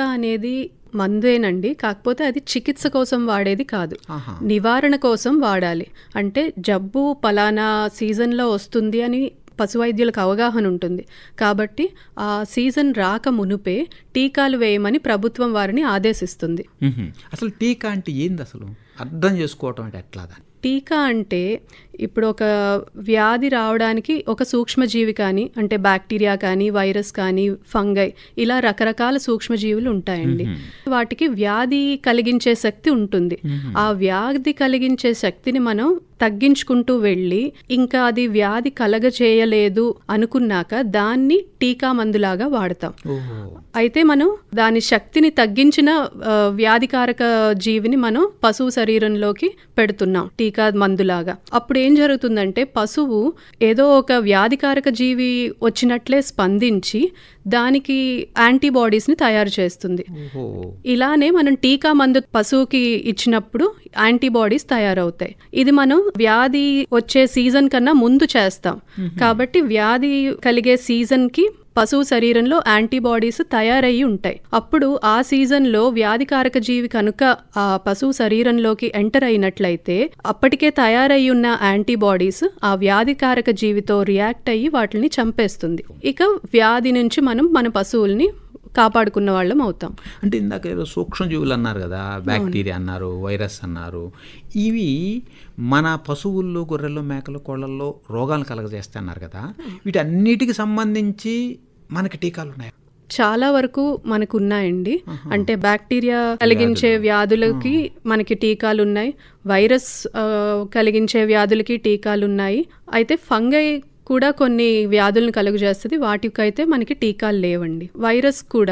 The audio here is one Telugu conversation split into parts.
అనేది మందేనండి కాకపోతే అది చికిత్స కోసం వాడేది కాదు ఆహా. నివారణ కోసం వాడాలి అంటే జబ్బు పలానా సీజన్లో వస్తుంది అని పశువైద్యులకు అవగాహన ఉంటుంది కాబట్టి ఆ సీజన్ రాక మునుపే టీకాలు వేయమని ప్రభుత్వం వారిని ఆదేశిస్తుంది మ్హూ. అసలు టీకా అంటే ఏంది అసలు అర్థం చేసుకోవటం అంటే ఎట్లా దాన్ని టీకా అంటే ఇప్పుడు ఒక వ్యాధి రావడానికి ఒక సూక్ష్మజీవి కానీ అంటే బ్యాక్టీరియా కానీ వైరస్ కానీ ఫంగై ఇలా రకరకాల సూక్ష్మజీవులు ఉంటాయండి వాటికి వ్యాధి కలిగించే శక్తి ఉంటుంది ఆ వ్యాధి కలిగించే శక్తిని మనం తగ్గించుకుంటూ వెళ్ళి ఇంకా అది వ్యాధి కలగచేయలేదు అనుకున్నాక దాన్ని టీకా మందులాగా వాడతాం ఓహో అయితే మనం దాని శక్తిని తగ్గించిన ఆ, వ్యాధికారక జీవిని మనం పశువు శరీరంలోకి పెడుతున్నాం టీకా మందులాగా అప్పుడు ఏం జరుగుతుందంటే పశువు ఏదో ఒక వ్యాధికారక జీవి వచ్చినట్లే స్పందించి దానికి యాంటీబాడీస్ని తయారు చేస్తుంది ఓహో ఇలానే మనం టీకా మందు పశువుకి ఇచ్చినప్పుడు యాంటీబాడీస్ తయారవుతాయి ఇది మనం వ్యాధి వచ్చే సీజన్ కన్నా ముందు చేస్తాం కాబట్టి వ్యాధి కలిగే సీజన్ కి పశువు శరీరంలో యాంటీబాడీస్ తయారయ్యి ఉంటాయి అప్పుడు ఆ సీజన్లో వ్యాధికారక జీవి కనుక ఆ పశువు శరీరంలోకి ఎంటర్ అయినట్లయితే అప్పటికే తయారయ్యి ఉన్న యాంటీబాడీస్ ఆ వ్యాధికారక జీవితో రియాక్ట్ అయ్యి వాటిని చంపేస్తుంది ఇక వ్యాధి నుంచి మనం మన పశువుల్ని కాపాడుకున్న వాళ్ళం అవుతాం అంటే ఇందాక ఏదో సూక్ష్మజీవులు అన్నారు కదా బ్యాక్టీరియా అన్నారు వైరస్ అన్నారు ఇవి మన పశువుల్లో గొర్రెల్లో మేకలు కోళ్ళల్లో రోగాలు కలగజేస్తాయి అన్నారు కదా వీటన్నిటికి సంబంధించి మనకి టీకాలు ఉన్నాయి చాలా వరకు మనకు ఉన్నాయండి అంటే బ్యాక్టీరియా కలిగించే వ్యాధులకి మనకి టీకాలు ఉన్నాయి వైరస్ ఆ, కలిగించే వ్యాధులకి టీకాలు ఉన్నాయి అయితే ఫంగై కూడా కొన్ని వ్యాధులను కలుగజేస్తుంది వాటికైతే మనకి టీకాలు లేవండి వైరస్ కూడా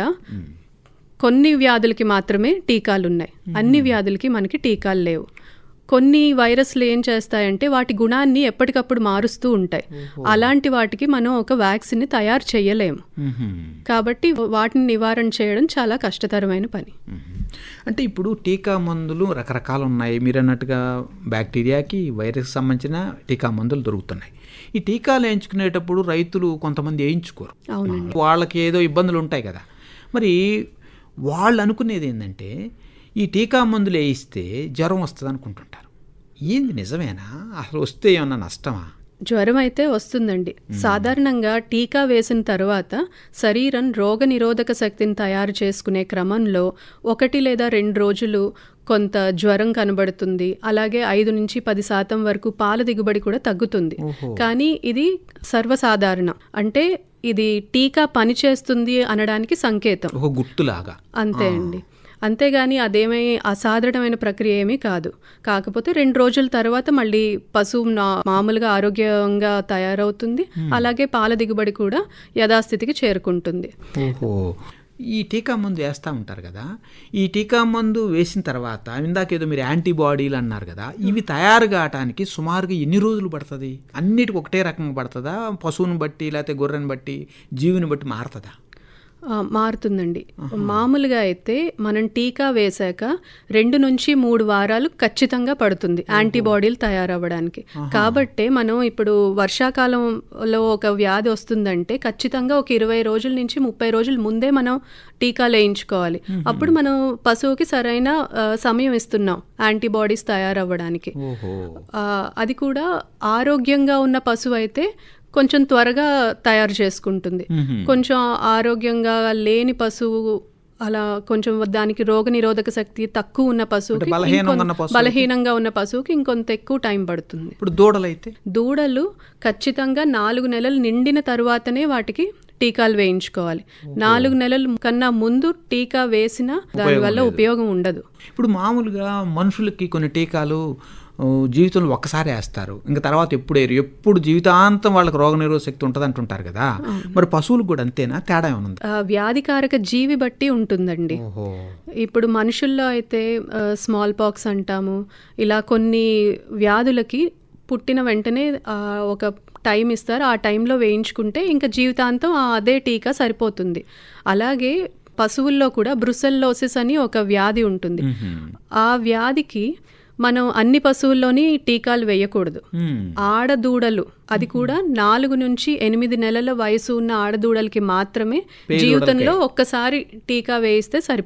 కొన్ని వ్యాధులకి మాత్రమే టీకాలు ఉన్నాయి అన్ని వ్యాధులకి మనకి టీకాలు లేవు కొన్ని వైరస్లు ఏం చేస్తాయంటే వాటి గుణాన్ని ఎప్పటికప్పుడు మారుస్తూ ఉంటాయి అలాంటి వాటికి మనం ఒక వ్యాక్సిన్ని తయారు చేయలేము మ్హూ. కాబట్టి వాటిని నివారణ చేయడం చాలా కష్టతరమైన పని మ్మ్. అంటే ఇప్పుడు టీకా మందులు రకరకాలు ఉన్నాయి మీరు అన్నట్టుగా బ్యాక్టీరియాకి వైరస్కి సంబంధించిన టీకా మందులు దొరుకుతున్నాయి ఈ టీకాలు వేయించుకునేటప్పుడు రైతులు కొంతమంది వేయించుకోరు అవునండి వాళ్ళకి ఏదో ఇబ్బందులు ఉంటాయి కదా మరి వాళ్ళు అనుకునేది ఏంటంటే ఈ టీకా మందులు వేయిస్తే జ్వరం వస్తుంది అనుకుంటుంటారు ఏంది నిజమేనా అసలు వస్తే ఏమన్నా నష్టమా జ్వరం అయితే వస్తుందండి సాధారణంగా టీకా వేసిన తర్వాత శరీరం రోగ నిరోధక శక్తిని తయారు చేసుకునే క్రమంలో ఒకటి లేదా రెండు రోజులు కొంత జ్వరం కనబడుతుంది అలాగే ఐదు నుంచి పది శాతం వరకు పాల దిగుబడి కూడా తగ్గుతుంది కానీ ఇది సర్వసాధారణం అంటే ఇది టీకా పనిచేస్తుంది అనడానికి సంకేతం ఒక గుర్తులాగా అంతే అండి అంతేగాని అదేమీ అసాధారణమైన ప్రక్రియ ఏమీ కాదు కాకపోతే రెండు రోజుల తర్వాత మళ్ళీ పశువు నా- మామూలుగా ఆరోగ్యంగా తయారవుతుంది అలాగే పాల దిగుబడి కూడా యథాస్థితికి చేరుకుంటుంది ఓహో ఈ టీకా మందు వేస్తూ ఉంటారు కదా ఈ టీకా మందు వేసిన తర్వాత ఇందాక ఏదో మీరు యాంటీబాడీలు అన్నారు కదా ఇవి తయారు కావటానికి సుమారుగా ఎన్ని రోజులు పడుతుంది అన్నిటికి ఒకటే రకంగా పడుతుందా పశువుని బట్టి లేకపోతే గొర్రెని బట్టి జీవిని బట్టి మారుతుందా ఆ, మారుతుందండి మామూలుగా అయితే మనం టీకా వేశాక రెండు నుంచి మూడు వారాలు ఖచ్చితంగా పడుతుంది యాంటీబాడీలు తయారవ్వడానికి కాబట్టే మనం ఇప్పుడు వర్షాకాలంలో ఒక వ్యాధి వస్తుందంటే ఖచ్చితంగా ఒక ఇరవై రోజుల నుంచి ముప్పై రోజుల ముందే మనం టీకాలు వేయించుకోవాలి అప్పుడు మనం పశువుకి సరైన ఆ, సమయం ఇస్తున్నాం యాంటీబాడీస్ తయారవ్వడానికి ఓహో ఆ, అది కూడా ఆరోగ్యంగా ఉన్న పశువు అయితే కొంచెం త్వరగా తయారు చేసుకుంటుంది కొంచెం ఆరోగ్యంగా లేని పశువు అలా కొంచెం దానికి రోగ నిరోధక శక్తి తక్కువ ఉన్న పశువుకి బలహీనంగా ఇంకొంత- ఉన్న పశువుకి? బలహీనంగా ఉన్న పశువుకి ఇంకొంత ఎక్కువ టైం పడుతుంది ఇప్పుడు దూడలైతే దూడలు ఖచ్చితంగా నాలుగు నెలలు నిండిన తరువాతనే వాటికి టీకాలు వేయించుకోవాలి నాలుగు నెలల కన్నా ముందు టీకా వేసినా దానివల్ల ఉపయోగం ఉండదు ఇప్పుడు మామూలుగా మనుషులకి కొన్ని టీకాలు ఆ, జీవితంలో ఒక్కసారి వేస్తారు ఇంకా తర్వాత ఎప్పుడు వేయరు ఎప్పుడు జీవితాంతం వాళ్ళకి రోగనిరోధక శక్తి ఉంటుంది అంటుంటారు కదా మరి పశువులకు కూడా అంతేనా తేడా ఏమైనా ఉందా ఆ, వ్యాధికారక జీవి బట్టి ఉంటుందండి ఓహో ఇప్పుడు మనుషుల్లో అయితే స్మాల్ పాక్స్ అంటాము ఇలా కొన్ని వ్యాధులకి పుట్టిన వెంటనే ఆ, ఒక టైం ఇస్తారు ఆ టైంలో వేయించుకుంటే ఇంకా జీవితాంతం ఆ అదే టీకా సరిపోతుంది అలాగే పశువుల్లో కూడా బ్రుసెల్లోసిస్ అని ఒక వ్యాధి ఉంటుంది ఆ వ్యాధికి మనం అన్ని పశువుల్లోని టీకాలు వేయకూడదు మ్మ్. ఆడదూడలు అది కూడా నాలుగు నుంచి ఎనిమిది నెలల వయసు ఉన్న ఆడదూడలకి మాత్రమే జీవితంలో ఒక్కసారి టీకా వేయిస్తే సరిపోతుంది